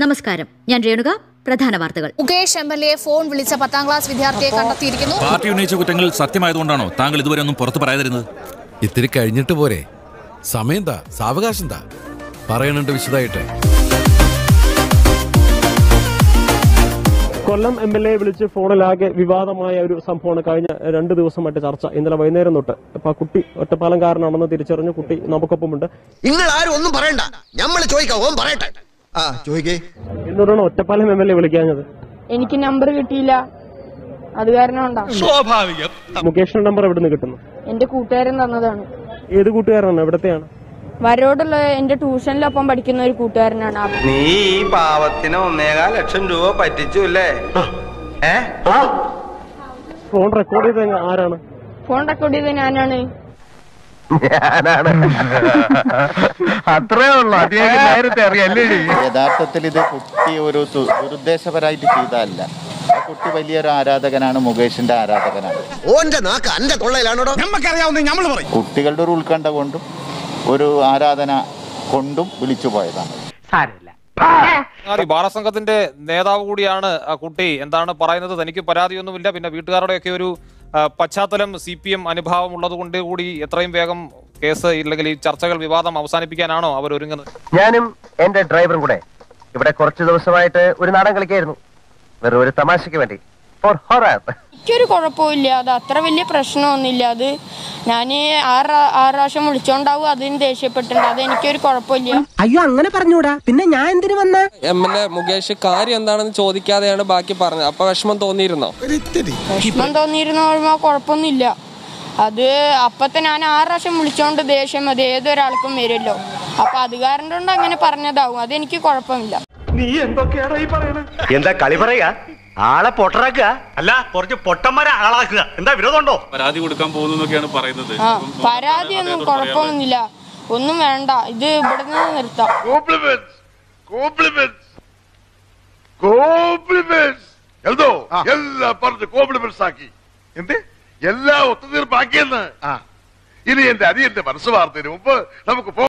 നമസ്കാരം ഞാൻ രേണുക പ്രധാന വാർത്തകൾ Mukesh M L A phone വിളിച്ച പത്താം ക്ലാസ് വിദ്യാർത്ഥിയെ കണ്ടെത്തിയിരിക്കുന്നു പാർട്ടി ഉന്നയിച്ച കുറ്റങ്ങൾ സത്യമായതുകൊണ്ടാണോ താങ്കൾ ഇതുവരെ ഒന്നും പുറത്തു പറയാതിരുന്നത് ഇത്തിരി കഴിഞ്ഞിട്ട് പോരെ സമയം താ സാവകാശം താ പറയണുണ്ട് വിശദമായിട്ട് കൊല്ലം എം എൽ എ വിളിച്ച് ഫോണിലാകെ വിവാദമായ ഒരു സംഭവമാണ് കഴിഞ്ഞ രണ്ട് ദിവസമായിട്ട് ചർച്ച ഇന്നലെ വൈകുന്നേരം തൊട്ട് അപ്പൊ ആ കുട്ടി ഒറ്റപ്പാലംകാരനാണെന്ന് തിരിച്ചറിഞ്ഞു കുട്ടി നമുക്കൊപ്പമുണ്ട് നിങ്ങൾ ആരും ഒന്നും പറയണ്ട ഞമ്മള് ചോദിക്കാം ഓൻ പറയട്ടെ ആ ചോദിക്കേ എന്നോടാണ് ഒറ്റപ്പാലം എം എൽ എ വിളിക്കാഞ്ഞത് എനിക്ക് നമ്പർ കിട്ടിയില്ല അത് കാരണം ഉണ്ടാ മുകേഷിന്റെ നമ്പർ എവിടെ നിന്ന് കിട്ടുന്നു എന്റെ കൂട്ടുകാരൻ തന്നതാണ് ഏത് കൂട്ടുകാരാണ് എവിടത്തെയാണ് വരോടുള്ള എന്റെ ട്യൂഷനിലൊപ്പം പഠിക്കുന്ന ഒരു കൂട്ടുകാരനാണ് ആ നീ ഈ പാവത്തിന് ഒന്നേകാൽ ലക്ഷം രൂപ പറ്റിച്ചു അല്ലേ ഏ ഫോൺ റെക്കോർഡ് ചെയ്ത ആരാണ് ഫോൺ റെക്കോർഡ് ചെയ്ത് ഞാനാണ് അത്രേ ഉള്ളു അധികം നേരത്തെ അറിയല്ലേ യഥാർത്ഥത്തിൽ ഇത് കുട്ടി ഒരു സു- ദുരുദ്ദേശപരമായിട്ട് ചെയ്തതല്ല ആ കുട്ടി വലിയൊരു ആരാധകനാണ് മുകേഷിന്റെ ആരാധകനാണ് ഓന്റെ നാക്ക് അന്റെ തൊള്ളയിലാണോടോ കുട്ടികളുടെ ഒരു ഉത്കണ്ഠ കൊണ്ടും ഒരു ആരാധന കൊണ്ടും വിളിച്ചു പോയതാണ് ഈ ബാലസംഘത്തിന്റെ നേതാവ് കൂടിയാണ് ആ കുട്ടി എന്താണ് പറയുന്നത് തനിക്ക് പരാതിയൊന്നുമില്ല പിന്നെ വീട്ടുകാരുടെയൊക്കെ ഒരു ആ, പശ്ചാത്തലം സി പി എം അനുഭാവം ഉള്ളത് കൊണ്ട് കൂടി എത്രയും വേഗം കേസ് ഇല്ലെങ്കിൽ ഈ ചർച്ചകൾ വിവാദം അവസാനിപ്പിക്കാനാണോ അവർ ഒരുങ്ങുന്നത് ഞാനും എന്റെ ഡ്രൈവറും കൂടെ ഇവിടെ കുറച്ച് ദിവസമായിട്ട് ഒരു നാടൻ കളിക്കായിരുന്നു വെറും ഒരു തമാശയ്ക്ക് വേണ്ടി ഫോർ ഹൊറർ എനിക്കൊരു കുഴപ്പമില്ല അത് അത്ര വലിയ പ്രശ്നമൊന്നുമില്ല അത് ഞാൻ ആറ് ആറ് പ്രാവശ്യം വിളിച്ചോണ്ടാവും അതിന് ദേഷ്യപ്പെട്ടിട്ടുണ്ട് അത് എനിക്കൊരു കുഴപ്പമില്ല അയ്യോ അങ്ങനെ പറഞ്ഞൂടാ പിന്നെ ഞാൻ എന്തിനു വന്ന എം എൽ എ മുകേഷ് കാര്യം എന്താണെന്ന് ചോദിക്കാതെയാണ് ബാക്കി പറഞ്ഞത് അപ്പൊ വിഷമം തോന്നിയിരുന്നോ വിഷമം തോന്നിയിരുന്ന പറയുമ്പോൾ കുഴപ്പമൊന്നുമില്ല അത് അപ്പത്തെ ഞാൻ ആറ് പ്രാവശ്യം വിളിച്ചോണ്ട് ദേഷ്യം അത് ഏതൊരാൾക്കും വരുമല്ലോ അപ്പൊ അത് കാരണം കൊണ്ട് അങ്ങനെ പറഞ്ഞതാവും അതെനിക്ക് കുഴപ്പമില്ല എന്താ കളി പറയാ ആളെ പൊട്ടറാക്കുക അല്ല കുറച്ച് പൊട്ടന്മാരെ ആളാക്കുക എന്താ വിരോധമുണ്ടോ പരാതി കൊടുക്കാൻ പോകുന്നു എന്നൊക്കെയാണ് പറയുന്നത് ആ പരാതിയൊന്നും കുഴപ്പമൊന്നുമില്ല ഒന്നും വേണ്ട ഇത് ഇവിടെ നിന്ന് നിർത്താം എന്തോ എല്ലാം പറഞ്ഞ് കോംപ്ലിമെന്റ്സ് ആക്കി എന്ത് എല്ലാം ഒത്തുതീർപ്പാക്കിയെന്ന് ഇനി എന്റെ അരിയന്റെ മനസ്സ് വാർത്തതിന് മുമ്പ് നമുക്ക് പോ